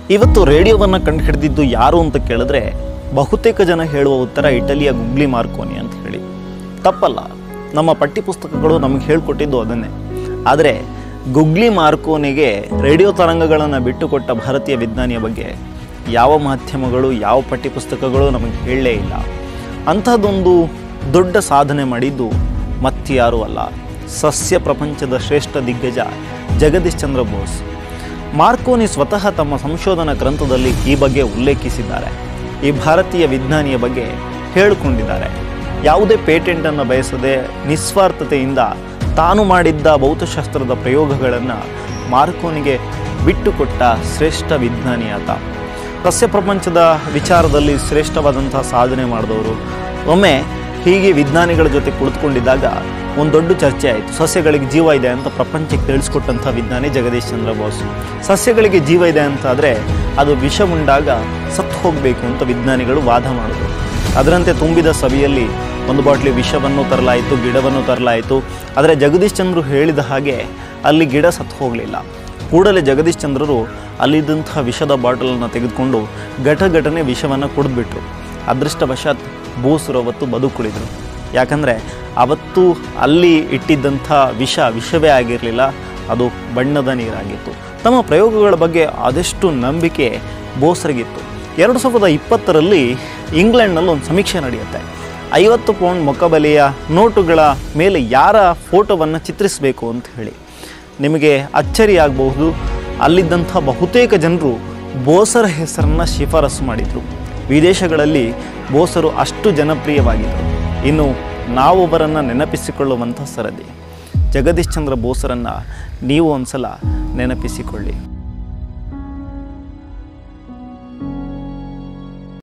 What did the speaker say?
ಇವತ್ತು ರೇಡಿಯೋವನ್ನು ಕಂಡು ಹಿಡಿದಿದ್ದು ಯಾರು ಅಂತ ಕೇಳಿದ್ರೆ ಬಹುತೇಕ ಜನ ಹೇಳುವ ಉತ್ತರ ಇಟಲಿಯ ಗುಗ್ಲಿ ಮಾರ್ಕೋನಿ ಅಂತ ಹೇಳಿ ತಪ್ಪಲ್ಲ ನಮ್ಮ ಪಠ್ಯಪುಸ್ತಕಗಳು ನಮಗೆ ಹೇಳ್ಕೊಟ್ಟಿದ್ದು ಅದನ್ನೇ ಆದರೆ ಗುಗ್ಲಿ ಮಾರ್ಕೋನಿಗೆ ರೇಡಿಯೋ ತರಂಗಗಳನ್ನು ಬಿಟ್ಟುಕೊಟ್ಟ ಭಾರತೀಯ ವಿಜ್ಞಾನಿಯ ಬಗ್ಗೆ ಯಾವ ಮಾಧ್ಯಮಗಳು ಯಾವ ಪಠ್ಯಪುಸ್ತಕಗಳು ನಮಗೆ ಹೇಳಲೇ ಇಲ್ಲ ಅಂಥದ್ದೊಂದು ದೊಡ್ಡ ಸಾಧನೆ ಮಾಡಿದ್ದು ಮತ್ಯಾರೂ ಅಲ್ಲ ಸಸ್ಯ ಪ್ರಪಂಚದ ಶ್ರೇಷ್ಠ ದಿಗ್ಗಜ ಜಗದೀಶ್ ಚಂದ್ರ ಬೋಸ್ ಮಾರ್ಕೋನಿ ಸ್ವತಃ ತಮ್ಮ ಸಂಶೋಧನಾ ಗ್ರಂಥದಲ್ಲಿ ಈ ಬಗ್ಗೆ ಉಲ್ಲೇಖಿಸಿದ್ದಾರೆ ಈ ಭಾರತೀಯ ವಿಜ್ಞಾನಿಯ ಬಗ್ಗೆ ಹೇಳಿಕೊಂಡಿದ್ದಾರೆ ಯಾವುದೇ ಪೇಟೆಂಟನ್ನು ಬಯಸದೆ ನಿಸ್ವಾರ್ಥತೆಯಿಂದ ತಾನು ಮಾಡಿದ್ದ ಭೌತಶಾಸ್ತ್ರದ ಪ್ರಯೋಗಗಳನ್ನು ಮಾರ್ಕೋನಿಗೆ ಬಿಟ್ಟುಕೊಟ್ಟ ಶ್ರೇಷ್ಠ ವಿಜ್ಞಾನಿ ಆತ ಸಸ್ಯ ಪ್ರಪಂಚದ ವಿಚಾರದಲ್ಲಿ ಶ್ರೇಷ್ಠವಾದಂತಹ ಸಾಧನೆ ಮಾಡಿದವರು ಒಮ್ಮೆ ಹೀಗೆ ವಿಜ್ಞಾನಿಗಳ ಜೊತೆ ಕುಳಿತುಕೊಂಡಿದ್ದಾಗ ಒಂದು ದೊಡ್ಡ ಚರ್ಚೆ ಆಯಿತು ಸಸ್ಯಗಳಿಗೆ ಜೀವ ಇದೆ ಅಂತ ಪ್ರಪಂಚಕ್ಕೆ ತಿಳಿಸ್ಕೊಟ್ಟಂಥ ವಿಜ್ಞಾನಿ ಜಗದೀಶ್ ಚಂದ್ರ ಬೋಸ್ ಸಸ್ಯಗಳಿಗೆ ಜೀವ ಇದೆ ಅಂತಾದರೆ ಅದು ವಿಷ ಉಂಡಾಗ ಸತ್ತು ಹೋಗಬೇಕು ಅಂತ ವಿಜ್ಞಾನಿಗಳು ವಾದ ಮಾಡಿದ್ರು ಅದರಂತೆ ತುಂಬಿದ ಸಭೆಯಲ್ಲಿ ಒಂದು ಬಾಟ್ಲಿ ವಿಷವನ್ನು ತರಲಾಯಿತು ಗಿಡವನ್ನು ತರಲಾಯಿತು ಆದರೆ ಜಗದೀಶ್ ಚಂದ್ರು ಹೇಳಿದ ಹಾಗೆ ಅಲ್ಲಿ ಗಿಡ ಸತ್ತು ಹೋಗಲಿಲ್ಲ ಕೂಡಲೇ ಜಗದೀಶ್ ಚಂದ್ರರು ಅಲ್ಲಿದ್ದಂಥ ವಿಷದ ಬಾಟಲನ್ನು ತೆಗೆದುಕೊಂಡು ಘಟಘಟನೆ ವಿಷವನ್ನು ಕುಡಿದ್ಬಿಟ್ರು ಅದೃಷ್ಟವಶಾತ್ ಬೋಸರು ಅವತ್ತು ಬದುಕುಳಿದರು ಯಾಕಂದರೆ ಅವತ್ತು ಅಲ್ಲಿ ಇಟ್ಟಿದ್ದಂಥ ವಿಷ ವಿಷವೇ ಆಗಿರಲಿಲ್ಲ ಅದು ಬಣ್ಣದ ನೀರಾಗಿತ್ತು ತಮ್ಮ ಪ್ರಯೋಗಗಳ ಬಗ್ಗೆ ಆದಷ್ಟು ನಂಬಿಕೆ ಬೋಸರಿಗಿತ್ತು ಎರಡು ಸಾವಿರದ ಇಪ್ಪತ್ತರಲ್ಲಿ ಇಂಗ್ಲೆಂಡ್ನಲ್ಲಿ ಒಂದು ಸಮೀಕ್ಷೆ ನಡೆಯುತ್ತೆ ಐವತ್ತು ಪೌಂಡ್ ಮೊಕಬಲೆಯ ನೋಟುಗಳ ಮೇಲೆ ಯಾರ ಫೋಟೋವನ್ನು ಚಿತ್ರಿಸಬೇಕು ಅಂತ ಹೇಳಿ ನಿಮಗೆ ಅಚ್ಚರಿಯಾಗಬಹುದು ಅಲ್ಲಿದ್ದಂಥ ಬಹುತೇಕ ಜನರು ಬೋಸರ ಹೆಸರನ್ನು ಶಿಫಾರಸು ಮಾಡಿದರು ವಿದೇಶಗಳಲ್ಲಿ ಬೋಸರು ಅಷ್ಟು ಜನಪ್ರಿಯವಾಗಿದ್ದರು ಇನ್ನು ನಾವೊಬ್ಬರನ್ನು ನೆನಪಿಸಿಕೊಳ್ಳುವಂಥ ಸರದಿ ಜಗದೀಶ್ ಚಂದ್ರ ಬೋಸರನ್ನು ನೀವು ಒಂದ್ಸಲ ನೆನಪಿಸಿಕೊಳ್ಳಿ